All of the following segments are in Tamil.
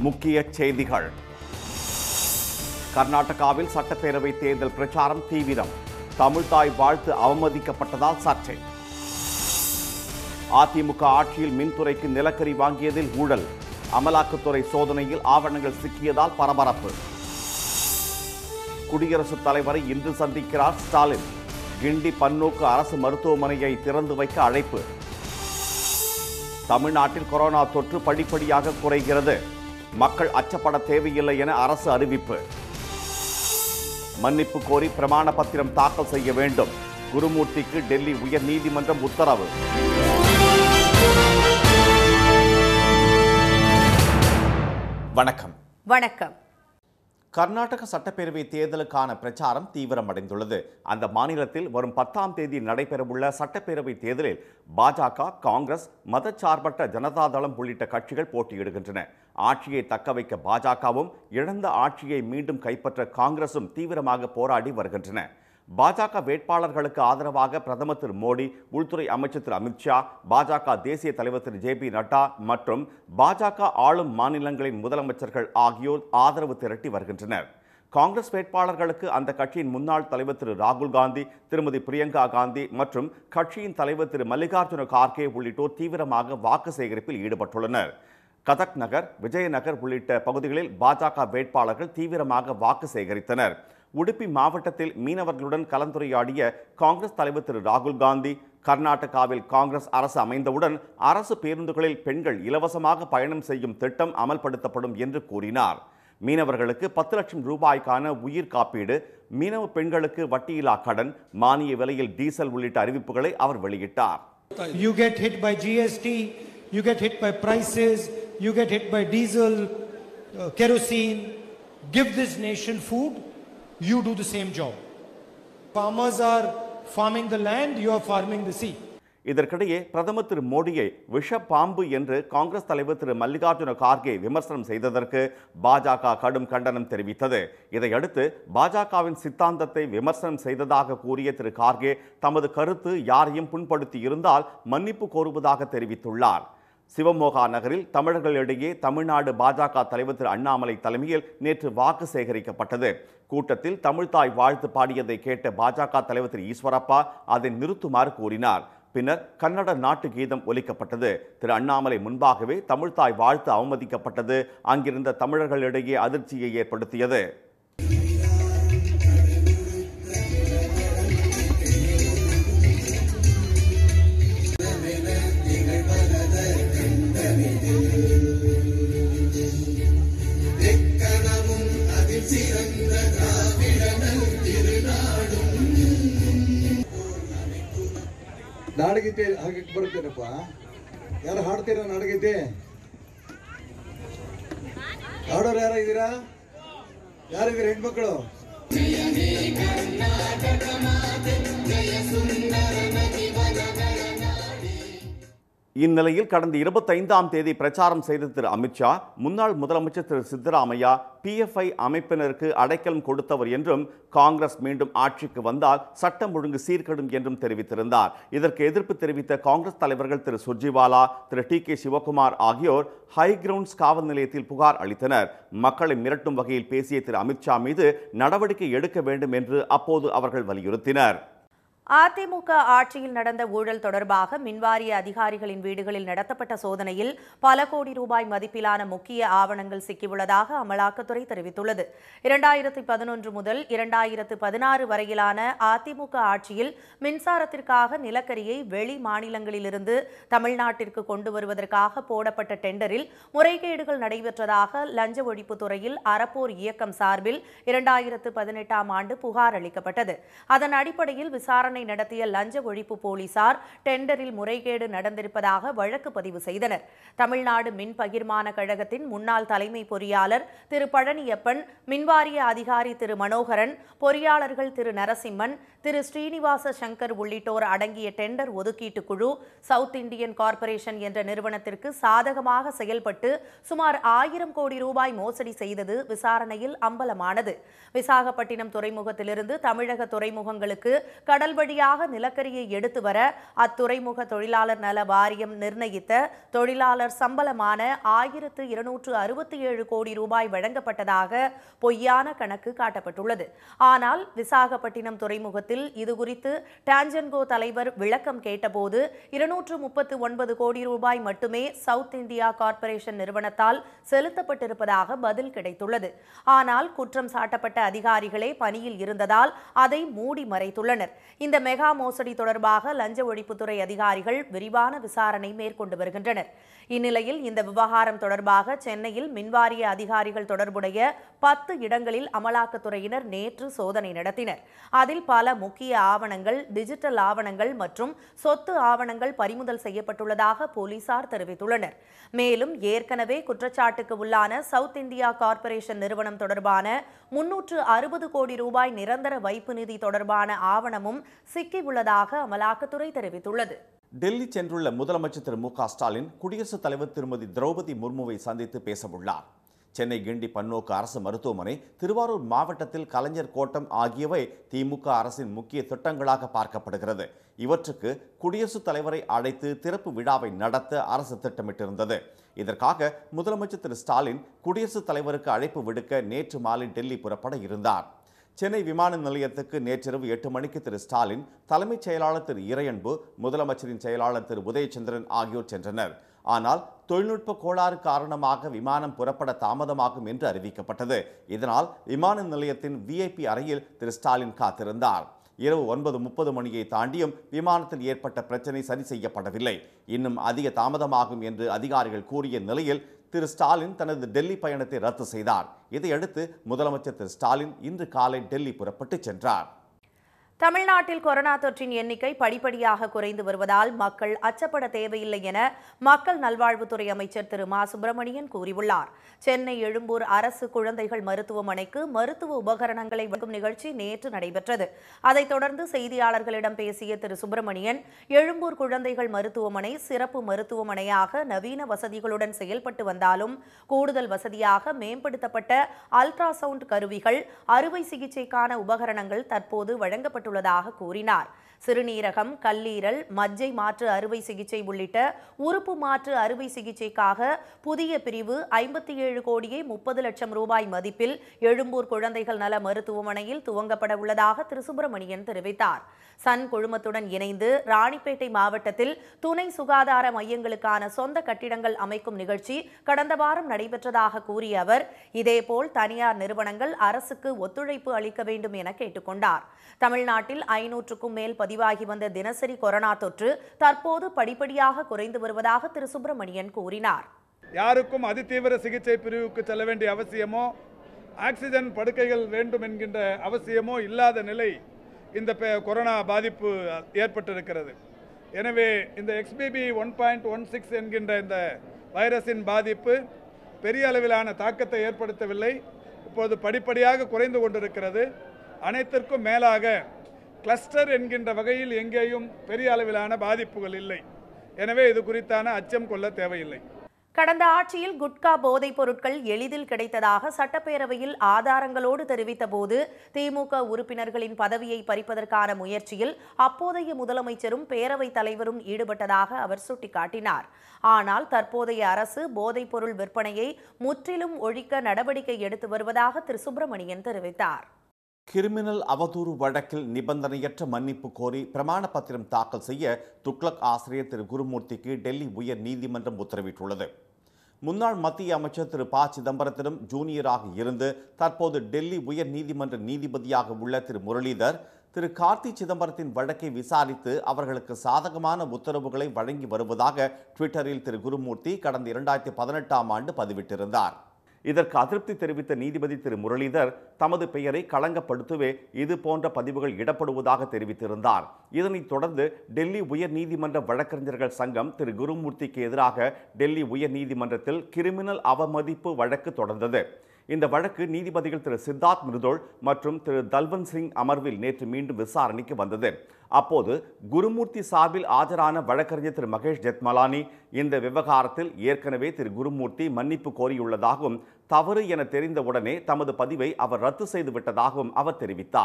முக்கிய செய்திகள் கர்நாடகாவில் சட்டப்பேரவை தேர்தல் பிரச்சாரம் தீவிரம் தமிழ்தாய் வாழ்த்து அவமதிக்கப்பட்டதால் சர்ச்சை அதிமுக ஆட்சியில் மின்துறைக்கு நிலக்கரி வாங்கியதில் ஊழல் அமலாக்கத்துறை சோதனையில் ஆவணங்கள் சிக்கியதால் பரபரப்பு குடியரசுத் தலைவரை இன்று சந்திக்கிறார் ஸ்டாலின் கிண்டி பன்னோக்கு அரசு மருத்துவமனையை திறந்து வைக்க அழைப்பு தமிழ்நாட்டில் கொரோனா தொற்று படிப்படியாக குறைகிறது மக்கள் அச்சப்பட தேவையில்லை என அரசு அறிவிப்பு மன்னிப்பு கோரி பிரமாண பத்திரம் தாக்கல் செய்ய வேண்டும் குருமூர்த்திக்கு டெல்லி உயர் நீதிமன்றம் உத்தரவு வணக்கம் வணக்கம் கர்நாடக சட்டப்பேரவை தேர்தலுக்கான பிரச்சாரம் தீவிரமடைந்துள்ளது அந்த மாநிலத்தில் வரும் பத்தாம் தேதி நடைபெறவுள்ள சட்டப்பேரவை தேர்தலில் பாஜக காங்கிரஸ் மதச்சார்பற்ற ஜனதாதளம் உள்ளிட்ட கட்சிகள் போட்டியிடுகின்றன ஆட்சியை தக்கவைக்க பாஜகவும் இழந்த ஆட்சியை மீண்டும் கைப்பற்ற காங்கிரசும் தீவிரமாக போராடி வருகின்றன பாஜக வேட்பாளர்களுக்கு ஆதரவாக பிரதமர் திரு மோடி உள்துறை அமைச்சர் திரு அமித்ஷா பாஜக தேசிய தலைவர் திரு ஜே பி நட்டா மற்றும் பாஜக ஆளும் மாநிலங்களின் முதலமைச்சர்கள் ஆகியோர் ஆதரவு திரட்டி வருகின்றனர் காங்கிரஸ் வேட்பாளர்களுக்கு அந்த கட்சியின் முன்னாள் தலைவர் திரு ராகுல் காந்தி திருமதி பிரியங்கா காந்தி மற்றும் கட்சியின் தலைவர் திரு மல்லிகார்ஜுன கார்கே உள்ளிட்டோர் தீவிரமாக வாக்கு சேகரிப்பில் ஈடுபட்டுள்ளனர் கதக் நகர் விஜயநகர் உள்ளிட்ட பகுதிகளில் பாஜக வேட்பாளர்கள் தீவிரமாக வாக்கு சேகரித்தனர் உடுப்பி மாவட்டத்தில் மீனவர்களுடன் கலந்துரையாடிய காங்கிரஸ் தலைவர் திரு ராகுல் காந்தி கர்நாடகாவில் காங்கிரஸ் அரசு அமைந்தவுடன் அரசு பேருந்துகளில் பெண்கள் இலவசமாக பயணம் செய்யும் திட்டம் அமல்படுத்தப்படும் என்று கூறினார் மீனவர்களுக்கு பத்து லட்சம் ரூபாய்க்கான உயிர் காப்பீடு மீனவ பெண்களுக்கு வட்டியில்லா கடன் மானிய விலையில் டீசல் உள்ளிட்ட அறிவிப்புகளை அவர் வெளியிட்டார் You get hit by GST, you get hit by prices, you get hit by diesel, uh, kerosene. Give this nation food, you do the same job. Farmers are farming the land, you are farming the sea. இதற்கிடையே பிரதமர் திரு மோடியை விஷ பாம்பு என்று காங்கிரஸ் தலைவர் திரு மல்லிகார்ஜுன கார்கே விமர்சனம் செய்ததற்கு பாஜக கடும் கண்டனம் தெரிவித்தது இதையடுத்து பாஜகவின் சித்தாந்தத்தை விமர்சனம் செய்ததாக கூறிய திரு கார்கே தமது கருத்து யாரையும் புண்படுத்தி இருந்தால் மன்னிப்பு கோருவதாக தெரிவித்துள்ளார் சிவமோகா நகரில் தமிழர்களிடையே தமிழ்நாடு பாஜக தலைவர் திரு அண்ணாமலை தலைமையில் நேற்று வாக்கு சேகரிக்கப்பட்டது கூட்டத்தில் தமிழ்தாய் வாழ்த்து பாடியதை கேட்ட பாஜக தலைவர் திரு ஈஸ்வரப்பா அதை நிறுத்துமாறு கூறினார் பின்னர் கன்னட நாட்டு கீதம் ஒலிக்கப்பட்டது திரு அண்ணாமலை முன்பாகவே தமிழ்தாய் வாழ்த்து அவமதிக்கப்பட்டது அங்கிருந்த தமிழர்களிடையே அதிர்ச்சியை ஏற்படுத்தியது ನಾಡಗೀತೆ ಹಾಕಕ್ಕೆ ಬರುತ್ತೇನಪ್ಪ ಯಾರು ಹಾಡ್ತೀರಾ ನಾಡಗೀತೆ ಹಾಡೋರು ಯಾರ ಇದ್ದೀರಾ ಯಾರಿದ್ದೀರಾ ಹೆಣ್ಮಕ್ಳು இந்நிலையில் கடந்த இருபத்தைந்தாம் தேதி பிரச்சாரம் செய்த திரு அமித்ஷா முன்னாள் முதலமைச்சர் திரு சித்தராமையா பிஎஃப்ஐ அமைப்பினருக்கு அடைக்கலம் கொடுத்தவர் என்றும் காங்கிரஸ் மீண்டும் ஆட்சிக்கு வந்தால் சட்டம் ஒழுங்கு சீர்கெடும் என்றும் தெரிவித்திருந்தார் இதற்கு எதிர்ப்பு தெரிவித்த காங்கிரஸ் தலைவர்கள் திரு சுர்ஜிவாலா திரு டி கே சிவகுமார் ஆகியோர் ஹை கிரவுண்ட்ஸ் காவல் நிலையத்தில் புகார் அளித்தனர் மக்களை மிரட்டும் வகையில் பேசிய திரு அமித்ஷா மீது நடவடிக்கை எடுக்க வேண்டும் என்று அப்போது அவர்கள் வலியுறுத்தினர் அதிமுக ஆட்சியில் நடந்த ஊழல் தொடர்பாக மின்வாரிய அதிகாரிகளின் வீடுகளில் நடத்தப்பட்ட சோதனையில் பல கோடி ரூபாய் மதிப்பிலான முக்கிய ஆவணங்கள் சிக்கியுள்ளதாக அமலாக்கத்துறை தெரிவித்துள்ளது இரண்டாயிரத்தி பதினொன்று முதல் இரண்டாயிரத்து பதினாறு வரையிலான அதிமுக ஆட்சியில் மின்சாரத்திற்காக நிலக்கரியை வெளி மாநிலங்களிலிருந்து தமிழ்நாட்டிற்கு கொண்டு வருவதற்காக போடப்பட்ட டெண்டரில் முறைகேடுகள் நடைபெற்றதாக லஞ்ச ஒழிப்புத்துறையில் அறப்போர் இயக்கம் சார்பில் இரண்டாயிரத்து பதினெட்டாம் ஆண்டு புகார் அளிக்கப்பட்டது அதன் அடிப்படையில் விசாரணை விசாரணை நடத்திய லஞ்ச ஒழிப்பு போலீசார் டெண்டரில் முறைகேடு நடந்திருப்பதாக வழக்கு பதிவு செய்தனர் தமிழ்நாடு மின் பகிர்மான கழகத்தின் முன்னாள் தலைமை பொறியாளர் திரு பழனியப்பன் மின்வாரிய அதிகாரி திரு மனோகரன் பொறியாளர்கள் திரு நரசிம்மன் திரு ஸ்ரீனிவாச சங்கர் உள்ளிட்டோர் அடங்கிய டெண்டர் ஒதுக்கீட்டு குழு சவுத் இந்தியன் கார்ப்பரேஷன் என்ற நிறுவனத்திற்கு சாதகமாக செயல்பட்டு சுமார் ஆயிரம் கோடி ரூபாய் மோசடி செய்தது விசாரணையில் அம்பலமானது விசாகப்பட்டினம் துறைமுகத்திலிருந்து தமிழக துறைமுகங்களுக்கு கடல் வழி வழியாக நிலக்கரியை எடுத்து வர அத்துறைமுக தொழிலாளர் நல வாரியம் நிர்ணயித்த தொழிலாளர் சம்பளமான ஆயிரத்து இருநூற்று அறுபத்தி ஏழு கோடி ரூபாய் வழங்கப்பட்டதாக பொய்யான கணக்கு காட்டப்பட்டுள்ளது ஆனால் விசாகப்பட்டினம் துறைமுகத்தில் இதுகுறித்து டான்ஜன்கோ தலைவர் விளக்கம் கேட்டபோது இருநூற்று முப்பத்து ஒன்பது கோடி ரூபாய் மட்டுமே சவுத் இந்தியா கார்ப்பரேஷன் நிறுவனத்தால் செலுத்தப்பட்டிருப்பதாக பதில் கிடைத்துள்ளது ஆனால் குற்றம் சாட்டப்பட்ட அதிகாரிகளே பணியில் இருந்ததால் அதை மூடி மறைத்துள்ளனர் இந்த மெகா மோசடி தொடர்பாக லஞ்ச ஒழிப்புத்துறை அதிகாரிகள் விரிவான விசாரணை மேற்கொண்டு வருகின்றனர் இந்நிலையில் இந்த விவகாரம் தொடர்பாக சென்னையில் மின்வாரிய அதிகாரிகள் தொடர்புடைய பத்து இடங்களில் அமலாக்கத்துறையினர் நேற்று சோதனை நடத்தினர் அதில் பல முக்கிய ஆவணங்கள் டிஜிட்டல் ஆவணங்கள் மற்றும் சொத்து ஆவணங்கள் பறிமுதல் செய்யப்பட்டுள்ளதாக போலீசார் தெரிவித்துள்ளனர் மேலும் ஏற்கனவே குற்றச்சாட்டுக்கு உள்ளான சவுத் இந்தியா கார்ப்பரேஷன் நிறுவனம் தொடர்பான முன்னூற்று அறுபது கோடி ரூபாய் நிரந்தர வைப்பு நிதி தொடர்பான ஆவணமும் சிக்கியுள்ளதாக அமலாக்கத்துறை தெரிவித்துள்ளது டெல்லி சென்றுள்ள முதலமைச்சர் திரு மு க ஸ்டாலின் குடியரசுத் தலைவர் திருமதி திரௌபதி முர்முவை சந்தித்து பேசவுள்ளார் சென்னை கிண்டி பன்னோக்கு அரசு மருத்துவமனை திருவாரூர் மாவட்டத்தில் கலைஞர் கோட்டம் ஆகியவை திமுக அரசின் முக்கிய திட்டங்களாக பார்க்கப்படுகிறது இவற்றுக்கு குடியரசுத் தலைவரை அழைத்து திறப்பு விழாவை நடத்த அரசு திட்டமிட்டிருந்தது இதற்காக முதலமைச்சர் திரு ஸ்டாலின் குடியரசுத் தலைவருக்கு அழைப்பு விடுக்க நேற்று மாலை டெல்லி புறப்பட இருந்தார் சென்னை விமான நிலையத்துக்கு நேற்றிரவு எட்டு மணிக்கு திரு ஸ்டாலின் தலைமைச் செயலாளர் திரு இறையன்பு முதலமைச்சரின் செயலாளர் திரு உதயச்சந்திரன் ஆகியோர் சென்றனர் ஆனால் தொழில்நுட்ப கோளாறு காரணமாக விமானம் புறப்பட தாமதமாகும் என்று அறிவிக்கப்பட்டது இதனால் விமான நிலையத்தின் விஐபி அறையில் திரு ஸ்டாலின் காத்திருந்தார் இரவு ஒன்பது முப்பது மணியை தாண்டியும் விமானத்தில் ஏற்பட்ட பிரச்சனை சரி செய்யப்படவில்லை இன்னும் அதிக தாமதமாகும் என்று அதிகாரிகள் கூறிய நிலையில் திரு ஸ்டாலின் தனது டெல்லி பயணத்தை ரத்து செய்தார் இதையடுத்து முதலமைச்சர் திரு ஸ்டாலின் இன்று காலை டெல்லி புறப்பட்டு சென்றார் தமிழ்நாட்டில் கொரோனா தொற்றின் எண்ணிக்கை படிப்படியாக குறைந்து வருவதால் மக்கள் அச்சப்பட தேவையில்லை என மக்கள் நல்வாழ்வுத்துறை அமைச்சர் திரு மா சுப்பிரமணியன் கூறியுள்ளார் சென்னை எழும்பூர் அரசு குழந்தைகள் மருத்துவமனைக்கு மருத்துவ உபகரணங்களை வழங்கும் நிகழ்ச்சி நேற்று நடைபெற்றது அதைத் தொடர்ந்து செய்தியாளர்களிடம் பேசிய திரு சுப்பிரமணியன் எழும்பூர் குழந்தைகள் மருத்துவமனை சிறப்பு மருத்துவமனையாக நவீன வசதிகளுடன் செயல்பட்டு வந்தாலும் கூடுதல் வசதியாக மேம்படுத்தப்பட்ட அல்ட்ராசவுண்ட் கருவிகள் அறுவை சிகிச்சைக்கான உபகரணங்கள் தற்போது வழங்கப்பட்டு செய்யப்பட்டுள்ளதாக கூறினார் சிறுநீரகம் கல்லீரல் மஜ்ஜை மாற்று அறுவை சிகிச்சை உள்ளிட்ட உறுப்பு மாற்று அறுவை சிகிச்சைக்காக புதிய பிரிவு ஐம்பத்தி ஏழு கோடியே முப்பது லட்சம் ரூபாய் மதிப்பில் எழும்பூர் குழந்தைகள் நல மருத்துவமனையில் துவங்கப்பட உள்ளதாக திரு சுப்பிரமணியன் தெரிவித்தார் சன் குழுமத்துடன் இணைந்து ராணிப்பேட்டை மாவட்டத்தில் துணை சுகாதார மையங்களுக்கான சொந்த கட்டிடங்கள் அமைக்கும் நிகழ்ச்சி கடந்த வாரம் நடைபெற்றதாக கூறிய அவர் இதேபோல் தனியார் நிறுவனங்கள் அரசுக்கு ஒத்துழைப்பு அளிக்க வேண்டும் என கேட்டுக்கொண்டார் தமிழ்நாட்டில் ஐநூற்றுக்கும் மேல் பதிவாகி வந்த தினசரி கொரோனா தொற்று தற்போது படிப்படியாக குறைந்து வருவதாக திரு சுப்பிரமணியன் கூறினார் யாருக்கும் அதிதீவிர சிகிச்சை பிரிவுக்கு செல்ல வேண்டிய அவசியமோ ஆக்சிஜன் படுக்கைகள் வேண்டும் என்கின்ற அவசியமோ இல்லாத நிலை இந்த பெ- கொரோனா பாதிப்பு ஏற்பட்டிருக்கிறது எனவே இந்த XBB one point one six என்கின்ற இந்த வைரஸின் பாதிப்பு பெரிய அளவிலான தாக்கத்தை ஏற்படுத்தவில்லை இப்போது படிப்படியாக குறைந்து கொண்டிருக்கிறது அனைத்திற்கும் மேலாக கிளஸ்டர் என்கின்ற வகையில் எங்கேயும் பெரிய அளவிலான பாதிப்புகள் இல்லை எனவே இது குறித்தான அச்சம் கொள்ள தேவையில்லை கடந்த ஆட்சியில் குட்கா போதைப் பொருட்கள் எளிதில் கிடைத்ததாக சட்டப்பேரவையில் ஆதாரங்களோடு தெரிவித்தபோது திமுக உறுப்பினர்களின் பதவியை பறிப்பதற்கான முயற்சியில் அப்போதைய முதலமைச்சரும் பேரவைத் தலைவரும் ஈடுபட்டதாக அவர் சுட்டிக்காட்டினார் ஆனால் தற்போதைய அரசு போதைப் பொருள் விற்பனையை முற்றிலும் ஒழிக்க நடவடிக்கை எடுத்து வருவதாக திரு சுப்பிரமணியன் தெரிவித்தார் கிரிமினல் அவதூறு வழக்கில் நிபந்தனையற்ற மன்னிப்பு கோரி பிரமாண பத்திரம் தாக்கல் செய்ய துக்ளக் ஆசிரியர் திரு குருமூர்த்திக்கு டெல்லி உயர் நீதிமன்றம் உத்தரவிட்டுள்ளது முன்னாள் மத்திய அமைச்சர் திரு ப சிதம்பரத்திடம் ஜூனியராக இருந்து தற்போது டெல்லி உயர் நீதிமன்ற நீதிபதியாக உள்ள திரு முரளிதர் திரு கார்த்தி சிதம்பரத்தின் வழக்கை விசாரித்து அவர்களுக்கு சாதகமான உத்தரவுகளை வழங்கி வருவதாக ட்விட்டரில் திரு குருமூர்த்தி கடந்த இரண்டாயிரத்தி பதினெட்டாம் ஆண்டு பதிவிட்டிருந்தார் இதற்கு அதிருப்தி தெரிவித்த நீதிபதி திரு முரளிதர் தமது பெயரை களங்கப்படுத்தவே இது போன்ற பதிவுகள் இடப்படுவதாக தெரிவித்திருந்தார் இதனைத் தொடர்ந்து டெல்லி உயர் நீதிமன்ற வழக்கறிஞர்கள் சங்கம் திரு குருமூர்த்திக்கு எதிராக டெல்லி உயர் நீதிமன்றத்தில் கிரிமினல் அவமதிப்பு வழக்கு தொடர்ந்தது இந்த வழக்கு நீதிபதிகள் திரு சித்தார்த் மிருதோள் மற்றும் திரு தல்வந்த் சிங் அமர்வில் நேற்று மீண்டும் விசாரணைக்கு வந்தது அப்போது குருமூர்த்தி சார்பில் ஆஜரான வழக்கறிஞர் திரு மகேஷ் ஜெத்மலானி இந்த விவகாரத்தில் ஏற்கனவே திரு குருமூர்த்தி மன்னிப்பு கோரியுள்ளதாகவும் தவறு என தெரிந்தவுடனே தமது பதிவை அவர் ரத்து செய்து விட்டதாகவும் அவர் தெரிவித்தார்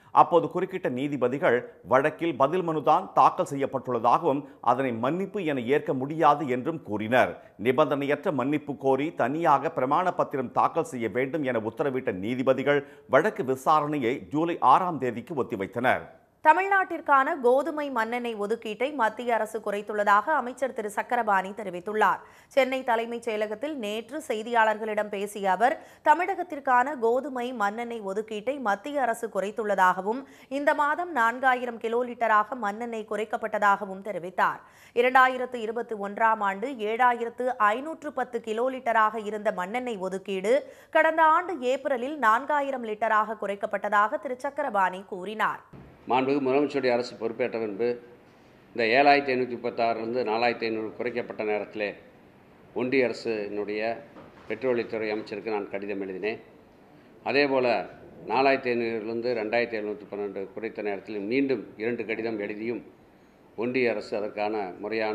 அப்போது குறுக்கிட்ட நீதிபதிகள் வழக்கில் பதில் மனுதான் தாக்கல் செய்யப்பட்டுள்ளதாகவும் அதனை மன்னிப்பு என ஏற்க முடியாது என்றும் கூறினர் நிபந்தனையற்ற மன்னிப்பு கோரி தனியாக பிரமாண பத்திரம் தாக்கல் செய்ய வேண்டும் என உத்தரவிட்ட நீதிபதிகள் வழக்கு விசாரணையை ஜூலை ஆறாம் தேதிக்கு ஒத்திவைத்தனர் தமிழ்நாட்டிற்கான கோதுமை மண்ணெண்ணெய் ஒதுக்கீட்டை மத்திய அரசு குறைத்துள்ளதாக அமைச்சர் திரு சக்கரபாணி தெரிவித்துள்ளார் சென்னை தலைமைச் செயலகத்தில் நேற்று செய்தியாளர்களிடம் பேசிய அவர் தமிழகத்திற்கான கோதுமை மண்ணெண்ணெய் ஒதுக்கீட்டை மத்திய அரசு குறைத்துள்ளதாகவும் இந்த மாதம் நான்காயிரம் கிலோ லிட்டராக மண்ணெண்ணெய் குறைக்கப்பட்டதாகவும் தெரிவித்தார் இரண்டாயிரத்து இருபத்தி ஒன்றாம் ஆண்டு ஏழாயிரத்து ஐநூற்று பத்து கிலோ லிட்டராக இருந்த மண்ணெண்ணெய் ஒதுக்கீடு கடந்த ஆண்டு ஏப்ரலில் நான்காயிரம் லிட்டராக குறைக்கப்பட்டதாக திரு சக்கரபாணி கூறினார் மாண்புமிகு முதலமைச்சருடைய அரசு பொறுப்பேற்ற பின்பு இந்த ஏழாயிரத்தி ஐநூற்றி முப்பத்தாறுலேருந்து நாலாயிரத்தி ஐநூறு குறைக்கப்பட்ட நேரத்தில் ஒன்றிய அரசினுடைய பெட்ரோலியத்துறை அமைச்சருக்கு நான் கடிதம் எழுதினேன் அதே போல் நாலாயிரத்தி ஐநூறுலேருந்து ரெண்டாயிரத்தி எழுநூற்றி பன்னெண்டு குறைத்த நேரத்தில் மீண்டும் இரண்டு கடிதம் எழுதியும் ஒன்றிய அரசு அதற்கான முறையான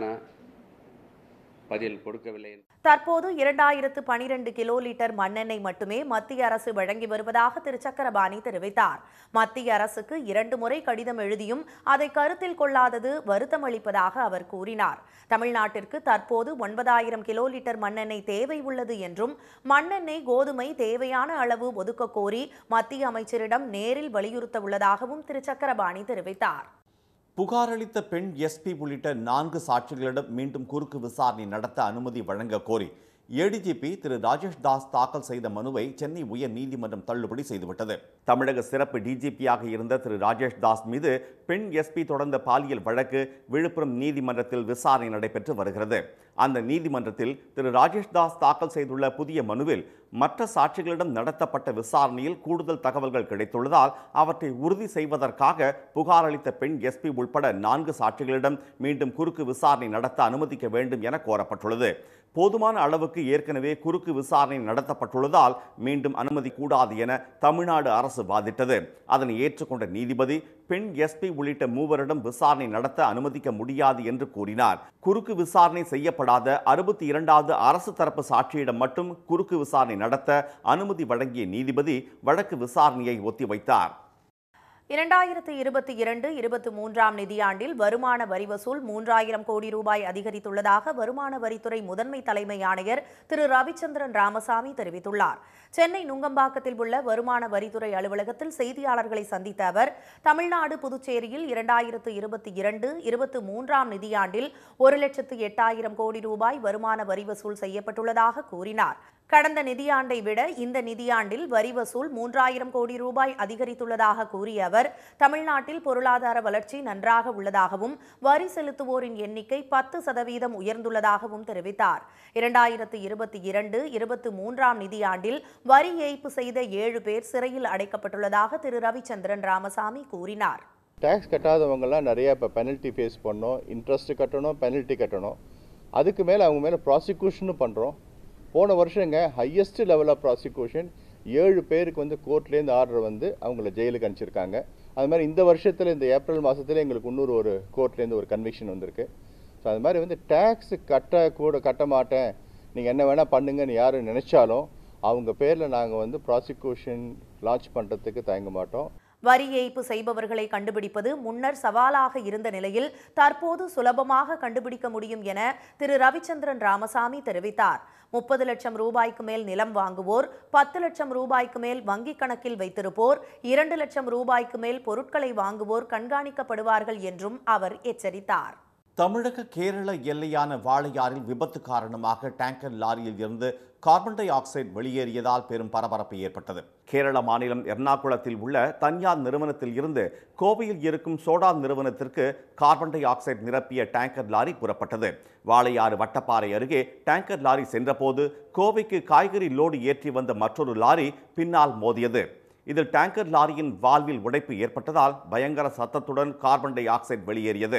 பதில் கொடுக்கவில்லை தற்போது இரண்டாயிரத்து பனிரெண்டு கிலோ லிட்டர் மண்ணெண்ணெய் மட்டுமே மத்திய அரசு வழங்கி வருவதாக திரு சக்கரபாணி தெரிவித்தார் மத்திய அரசுக்கு இரண்டு முறை கடிதம் எழுதியும் அதை கருத்தில் கொள்ளாதது வருத்தமளிப்பதாக அவர் கூறினார் தமிழ்நாட்டிற்கு தற்போது ஒன்பதாயிரம் கிலோ லிட்டர் மண்ணெண்ணெய் தேவை உள்ளது என்றும் மண்ணெண்ணெய் கோதுமை தேவையான அளவு ஒதுக்க கோரி மத்திய அமைச்சரிடம் நேரில் வலியுறுத்த உள்ளதாகவும் திரு சக்கரபாணி தெரிவித்தார் புகாரளித்த பெண் எஸ்பி உள்ளிட்ட நான்கு சாட்சிகளிடம் மீண்டும் குறுக்கு விசாரணை நடத்த அனுமதி வழங்க கோரி ஏடிஜிபி திரு ராஜேஷ் தாஸ் தாக்கல் செய்த மனுவை சென்னை உயர் நீதிமன்றம் தள்ளுபடி செய்துவிட்டது தமிழக சிறப்பு டிஜிபியாக இருந்த திரு ராஜேஷ் தாஸ் மீது பெண் எஸ்பி தொடர்ந்த பாலியல் வழக்கு விழுப்புரம் நீதிமன்றத்தில் விசாரணை நடைபெற்று வருகிறது அந்த நீதிமன்றத்தில் திரு ராஜேஷ் தாஸ் தாக்கல் செய்துள்ள புதிய மனுவில் மற்ற சாட்சிகளிடம் நடத்தப்பட்ட விசாரணையில் கூடுதல் தகவல்கள் கிடைத்துள்ளதால் அவற்றை உறுதி செய்வதற்காக புகார் அளித்த பெண் எஸ்பி உட்பட நான்கு சாட்சிகளிடம் மீண்டும் குறுக்கு விசாரணை நடத்த அனுமதிக்க வேண்டும் என கோரப்பட்டுள்ளது போதுமான அளவுக்கு ஏற்கனவே குறுக்கு விசாரணை நடத்தப்பட்டுள்ளதால் மீண்டும் அனுமதி கூடாது என தமிழ்நாடு அரசு வாதிட்டது அதனை ஏற்றுக்கொண்ட நீதிபதி பெண் எஸ்பி உள்ளிட்ட மூவரிடம் விசாரணை நடத்த அனுமதிக்க முடியாது என்று கூறினார் குறுக்கு விசாரணை செய்யப்படாத அறுபத்தி இரண்டாவது அரசு தரப்பு சாட்சியிடம் மட்டும் குறுக்கு விசாரணை நடத்த அனுமதி வழங்கிய நீதிபதி வழக்கு விசாரணையை ஒத்திவைத்தார் இரண்டாயிரத்து இருபத்தி இரண்டு இருபத்தி மூன்றாம் நிதியாண்டில் வருமான வரி வசூல் மூன்றாயிரம் கோடி ரூபாய் அதிகரித்துள்ளதாக வருமான வரித்துறை முதன்மை தலைமை ஆணையர் திரு ரவிச்சந்திரன் ராமசாமி தெரிவித்துள்ளார் சென்னை நுங்கம்பாக்கத்தில் உள்ள வருமான வரித்துறை அலுவலகத்தில் செய்தியாளர்களை சந்தித்த அவர் தமிழ்நாடு புதுச்சேரியில் இரண்டாயிரத்து இருபத்தி இரண்டு இருபத்தி மூன்றாம் நிதியாண்டில் ஒரு லட்சத்து எட்டாயிரம் கோடி ரூபாய் வருமான வரி வசூல் செய்யப்பட்டுள்ளதாக கூறினார் கடந்த நிதியாண்டை விட இந்த நிதியாண்டில் வரி வசூல் மூன்றாயிரம் கோடி ரூபாய் அதிகரித்துள்ளதாக கூறிய அவர் தமிழ்நாட்டில் பொருளாதார வளர்ச்சி நன்றாக உள்ளதாகவும் வரி செலுத்துவோரின் எண்ணிக்கை பத்து சதவீதம் உயர்ந்துள்ளதாகவும் தெரிவித்தார் இரண்டாயிரத்து இருபத்தி இரண்டு இருபத்தி மூன்றாம் நிதியாண்டில் வரி ஏய்ப்பு செய்த ஏழு பேர் சிறையில் அடைக்கப்பட்டுள்ளதாக திரு ரவிச்சந்திரன் ராமசாமி கூறினார் டேக்ஸ் கட்டாதவங்கெல்லாம் நிறைய இப்போ பெனல்ட்டி ஃபேஸ் பண்ணோம் இன்ட்ரெஸ்ட் கட்டணும் பெனல்ட்டி கட்டணும் அதுக்கு மேலே அவங்க மேலே ப்ராசிக்யூஷனும் பண்ணுறோம் போன வருஷங்க ஹையஸ்ட் லெவல் ஆஃப் ப்ராசிக்யூஷன் ஏழு பேருக்கு வந்து கோர்ட்லேருந்து ஆர்டர் வந்து அவங்கள ஜெயிலுக்கு அனுப்பிச்சிருக்காங்க அது மாதிரி இந்த வருஷத்தில் இந்த ஏப்ரல் மாதத்துல எங்களுக்கு இன்னொரு ஒரு கோர்ட்லேருந்து ஒரு கன்விக்ஷன் வந்திருக்கு ஸோ அது மாதிரி வந்து டேக்ஸ் கட்ட கூட கட்ட மாட்டேன் நீங்கள் என்ன வேணால் பண்ணுங்கன்னு யார் நினச்சாலும் அவங்க பேரில் நாங்கள் வந்து ப்ராசிக்யூஷன் லான்ச் பண்ணுறதுக்கு தயங்க மாட்டோம் வரி ஏய்ப்பு செய்பவர்களை கண்டுபிடிப்பது முன்னர் சவாலாக இருந்த நிலையில் தற்போது சுலபமாக கண்டுபிடிக்க முடியும் என திரு ரவிச்சந்திரன் ராமசாமி தெரிவித்தார் முப்பது லட்சம் ரூபாய்க்கு மேல் நிலம் வாங்குவோர் பத்து லட்சம் ரூபாய்க்கு மேல் வங்கிக் கணக்கில் வைத்திருப்போர் இரண்டு லட்சம் ரூபாய்க்கு மேல் பொருட்களை வாங்குவோர் கண்காணிக்கப்படுவார்கள் என்றும் அவர் எச்சரித்தார் தமிழக கேரள எல்லையான வாளையாறில் விபத்து காரணமாக டேங்கர் லாரியில் இருந்து கார்பன் டை ஆக்சைடு வெளியேறியதால் பெரும் பரபரப்பு ஏற்பட்டது கேரள மாநிலம் எர்ணாகுளத்தில் உள்ள தனியார் நிறுவனத்தில் இருந்து கோவையில் இருக்கும் சோடா நிறுவனத்திற்கு கார்பன் டை ஆக்சைடு நிரப்பிய டேங்கர் லாரி புறப்பட்டது வாளையாறு வட்டப்பாறை அருகே டேங்கர் லாரி சென்றபோது கோவைக்கு காய்கறி லோடு ஏற்றி வந்த மற்றொரு லாரி பின்னால் மோதியது இதில் டேங்கர் லாரியின் வால்வில் உடைப்பு ஏற்பட்டதால் பயங்கர சத்தத்துடன் கார்பன் டை ஆக்சைடு வெளியேறியது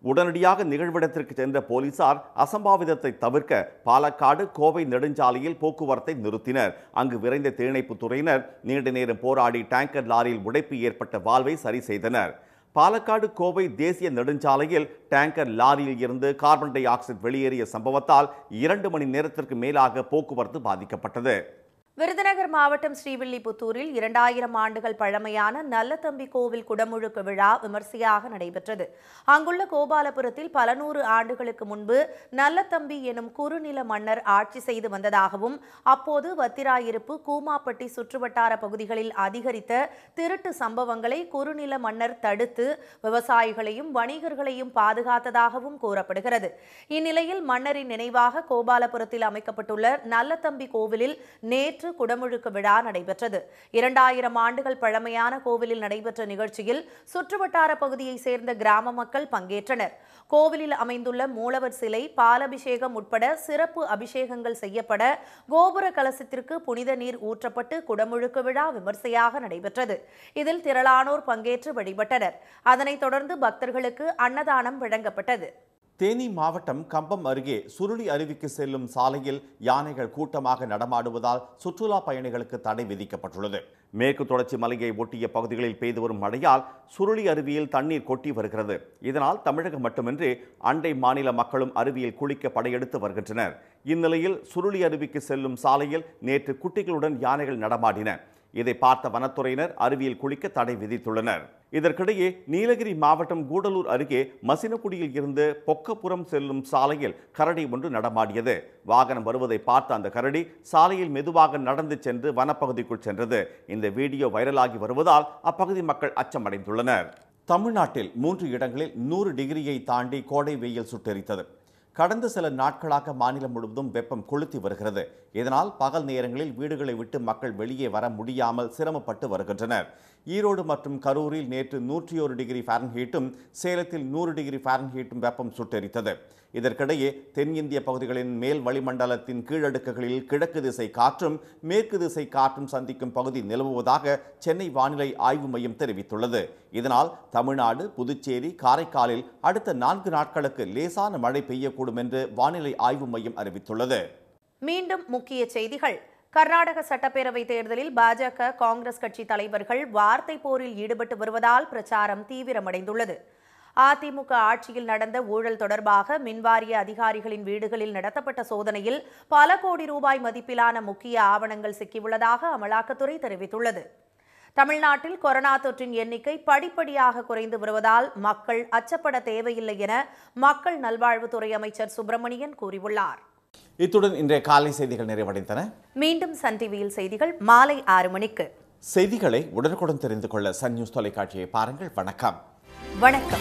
உடனடியாக நிகழ்விடத்திற்கு சென்ற போலீசார் அசம்பாவிதத்தை தவிர்க்க பாலக்காடு கோவை நெடுஞ்சாலையில் போக்குவரத்தை நிறுத்தினர் அங்கு விரைந்த தீயணைப்புத் துறையினர் நீண்ட நேரம் போராடி டேங்கர் லாரியில் உடைப்பு ஏற்பட்ட வால்வை சரி செய்தனர் பாலக்காடு கோவை தேசிய நெடுஞ்சாலையில் டேங்கர் லாரியில் இருந்து கார்பன் டை ஆக்சைடு வெளியேறிய சம்பவத்தால் இரண்டு மணி நேரத்திற்கு மேலாக போக்குவரத்து பாதிக்கப்பட்டது விருதுநகர் மாவட்டம் ஸ்ரீவில்லிபுத்தூரில் இரண்டாயிரம் ஆண்டுகள் பழமையான நல்லதம்பி கோவில் குடமுழுக்கு விழா விமர்சையாக நடைபெற்றது அங்குள்ள கோபாலபுரத்தில் பல நூறு ஆண்டுகளுக்கு முன்பு நல்லதம்பி எனும் குறுநில மன்னர் ஆட்சி செய்து வந்ததாகவும் அப்போது வத்திராயிருப்பு கூமாப்பட்டி சுற்றுவட்டார பகுதிகளில் அதிகரித்த திருட்டு சம்பவங்களை குறுநில மன்னர் தடுத்து விவசாயிகளையும் வணிகர்களையும் பாதுகாத்ததாகவும் கூறப்படுகிறது இந்நிலையில் மன்னரின் நினைவாக கோபாலபுரத்தில் அமைக்கப்பட்டுள்ள நல்லதம்பி கோவிலில் நேற்று குடமுழுக்கு விழா நடைபெற்றது இரண்டாயிரம் ஆண்டுகள் பழமையான கோவிலில் நடைபெற்ற நிகழ்ச்சியில் சுற்றுவட்டார பகுதியைச் சேர்ந்த கிராம மக்கள் பங்கேற்றனர் கோவிலில் அமைந்துள்ள மூலவர் சிலை பாலபிஷேகம் உட்பட சிறப்பு அபிஷேகங்கள் செய்யப்பட கோபுர கலசத்திற்கு புனித நீர் ஊற்றப்பட்டு குடமுழுக்கு விழா விமர்சையாக நடைபெற்றது இதில் திரளானோர் பங்கேற்று வழிபட்டனர் அதனைத் தொடர்ந்து பக்தர்களுக்கு அன்னதானம் வழங்கப்பட்டது தேனி மாவட்டம் கம்பம் அருகே சுருளி அருவிக்கு செல்லும் சாலையில் யானைகள் கூட்டமாக நடமாடுவதால் சுற்றுலா பயணிகளுக்கு தடை விதிக்கப்பட்டுள்ளது மேற்கு தொடர்ச்சி மலையை ஒட்டிய பகுதிகளில் பெய்து வரும் மழையால் சுருளி அருவியில் தண்ணீர் கொட்டி வருகிறது இதனால் தமிழகம் மட்டுமின்றி அண்டை மாநில மக்களும் அருவியில் குளிக்க படையெடுத்து வருகின்றனர் இந்நிலையில் சுருளி அருவிக்கு செல்லும் சாலையில் நேற்று குட்டிகளுடன் யானைகள் நடமாடின இதை பார்த்த வனத்துறையினர் அருவியில் குளிக்க தடை விதித்துள்ளனர் இதற்கிடையே நீலகிரி மாவட்டம் கூடலூர் அருகே மசினகுடியில் இருந்து பொக்கப்புறம் செல்லும் சாலையில் கரடி ஒன்று நடமாடியது வாகனம் வருவதை பார்த்த அந்த கரடி சாலையில் மெதுவாக நடந்து சென்று வனப்பகுதிக்குள் சென்றது இந்த வீடியோ வைரலாகி வருவதால் அப்பகுதி மக்கள் அச்சமடைந்துள்ளனர் தமிழ்நாட்டில் மூன்று இடங்களில் நூறு டிகிரியை தாண்டி கோடை வெயில் சுட்டெரித்தது கடந்த சில நாட்களாக மாநிலம் முழுவதும் வெப்பம் கொளுத்தி வருகிறது இதனால் பகல் நேரங்களில் வீடுகளை விட்டு மக்கள் வெளியே வர முடியாமல் சிரமப்பட்டு வருகின்றனர் ஈரோடு மற்றும் கரூரில் நேற்று நூற்றி ஒரு டிகிரி ஃபாரன்ஹீட்டும் சேலத்தில் நூறு டிகிரி ஃபாரன்ஹீட்டும் வெப்பம் சுட்டெரித்தது இதற்கிடையே தென்னிந்திய பகுதிகளின் மேல் வளிமண்டலத்தின் கீழடுக்குகளில் கிழக்கு திசை காற்றும் மேற்கு திசை காற்றும் சந்திக்கும் பகுதி நிலவுவதாக சென்னை வானிலை ஆய்வு மையம் தெரிவித்துள்ளது இதனால் தமிழ்நாடு புதுச்சேரி காரைக்காலில் அடுத்த நான்கு நாட்களுக்கு லேசான மழை பெய்யக்கூடும் என்று வானிலை ஆய்வு மையம் அறிவித்துள்ளது மீண்டும் முக்கிய செய்திகள் கர்நாடக சட்டப்பேரவை தேர்தலில் பாஜக காங்கிரஸ் கட்சி தலைவர்கள் வார்த்தை போரில் ஈடுபட்டு வருவதால் பிரச்சாரம் தீவிரமடைந்துள்ளது அதிமுக ஆட்சியில் நடந்த ஊழல் தொடர்பாக மின்வாரிய அதிகாரிகளின் வீடுகளில் நடத்தப்பட்ட சோதனையில் பல கோடி ரூபாய் மதிப்பிலான முக்கிய ஆவணங்கள் சிக்கியுள்ளதாக அமலாக்கத்துறை தெரிவித்துள்ளது தமிழ்நாட்டில் கொரோனா தொற்றின் எண்ணிக்கை படிப்படியாக குறைந்து வருவதால் மக்கள் அச்சப்பட தேவையில்லை என மக்கள் நல்வாழ்வுத்துறை அமைச்சர் சுப்பிரமணியன் கூறியுள்ளார் இத்துடன் இன்றைய காலை செய்திகள் நிறைவடைந்தன மீண்டும் சன் டிவியில் செய்திகள் மாலை ஆறு மணிக்கு செய்திகளை உடனுக்குடன் தெரிந்து கொள்ள சன் நியூஸ் தொலைக்காட்சியை பாருங்கள் வணக்கம் வணக்கம்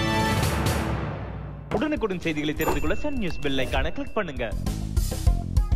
உடனுக்குடன் செய்திகளை தெரிந்து கொள்ள சன் நியூஸ் பெல் ஐகானை கிளிக் பண்ணுங்க